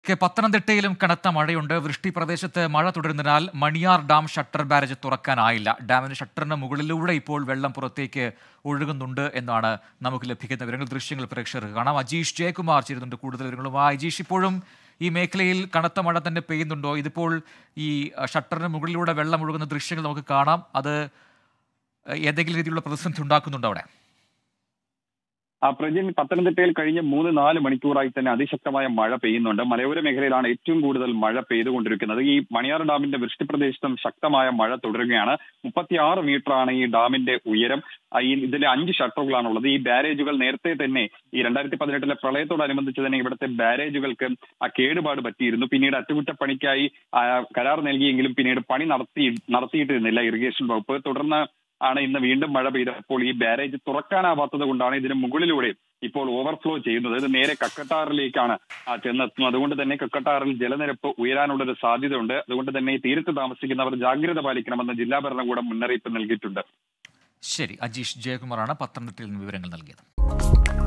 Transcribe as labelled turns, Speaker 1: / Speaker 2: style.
Speaker 1: K പത്തനംതിട്ടയിലും കനത്ത മഴയുണ്ട് വൃഷ്ടി പ്രദേശത്ത് മഴ തുടരുന്നതിനാൽ മണിയാർ ഡാം ഷട്ടർ ബാരേജ് തുറക്കാനായില്ല ഡാമിന് ഷട്ടറിന് മുകളിലൂടെ ഇപ്പോൾ വെള്ളം പുറത്തേക്ക് ഒഴുകുന്നുണ്ട് എന്നാണ് നമുക്ക് ലഭിക്കുന്ന വിവരങ്ങൾ ദൃശ്യങ്ങൾ പ്രേക്ഷകർക്ക് കാണാം അജീഷ് ജയകുമാർ ചേരുന്നുണ്ട് കൂടുതൽ വിവരങ്ങളുമായി അജീഷ് ഇപ്പോഴും ഈ മേഖലയിൽ കനത്ത മഴ തന്നെ പെയ്യുന്നുണ്ടോ ഇതിപ്പോൾ ഈ അഹ്, ഷട്ടറിന് മുകളിലൂടെ വെള്ളം ഒഴുകുന്ന ദൃശ്യങ്ങൾ നമുക്ക് കാണാം അത് അഹ്, ഏതെങ്കിലും രീതിയിലുള്ള പ്രതിസന്ധി ഉണ്ടാക്കുന്നുണ്ടോ അവിടെ
Speaker 2: ആ പ്രജിൻ പത്തനംതിട്ടയിൽ കഴിഞ്ഞ മൂന്ന് നാല് മണിക്കൂറായി തന്നെ അതിശക്തമായ മഴ പെയ്യുന്നുണ്ട് മലയോര മേഖലയിലാണ് ഏറ്റവും കൂടുതൽ മഴ പെയ്തുകൊണ്ടിരിക്കുന്നത് ഈ മണിയാർ ഡാമിന്റെ വൃഷ്ടി പ്രദേശത്തും ശക്തമായ മഴ തുടരുകയാണ് മുപ്പത്തിയാറ് മീറ്ററാണ് ഈ ഡാമിന്റെ ഉയരം ആ, ഈ ഇതിലെ അഞ്ച് ഷട്ടറുകളാണുള്ളത് ഈ ബാരേജുകൾ നേരത്തെ തന്നെ ഈ രണ്ടായിരത്തി പതിനെട്ടിലെ പ്രളയത്തോടനുബന്ധിച്ച് തന്നെ ഇവിടുത്തെ ബാരേജുകൾക്ക് ആ കേടുപാട് പറ്റിയിരുന്നു പിന്നീട് അറ്റകുറ്റപ്പണിക്കായി ആ, കരാർ നൽകിയെങ്കിലും പിന്നീട് പണി നടത്തി നടത്തിയിട്ടിരുന്നില്ല ഇറിഗേഷൻ വകുപ്പ് തുടർന്ന് ആണ് ഇന്ന് വീണ്ടും മഴ പെയ്തപ്പോൾ ഈ ബാരേജ് തുറക്കാനാവാത്തത് കൊണ്ടാണ് ഇതിന് മുകളിലൂടെ ഇപ്പോൾ ഓവർഫ്ലോ ചെയ്യുന്നത് ഇത് നേരെ കക്കട്ടാറിലേക്കാണ് ആ, ചെന്നെത്തുന്നത് അതുകൊണ്ട് തന്നെ കക്കട്ടാറിൽ ജലനിരപ്പ് ഉയരാനുള്ള ഒരു സാധ്യതയുണ്ട് അതുകൊണ്ട് തന്നെ ഈ തീരത്ത് താമസിക്കുന്നവർ ജാഗ്രത പാലിക്കണമെന്ന് ജില്ലാ ഭരണകൂടം മുന്നറിയിപ്പ് നൽകിയിട്ടുണ്ട്
Speaker 1: ശരി അജീഷ് ജയകുമാറാണ് പത്തനംതിട്ടയിൽ നിന്ന് വിവരങ്ങൾ നൽകിയത്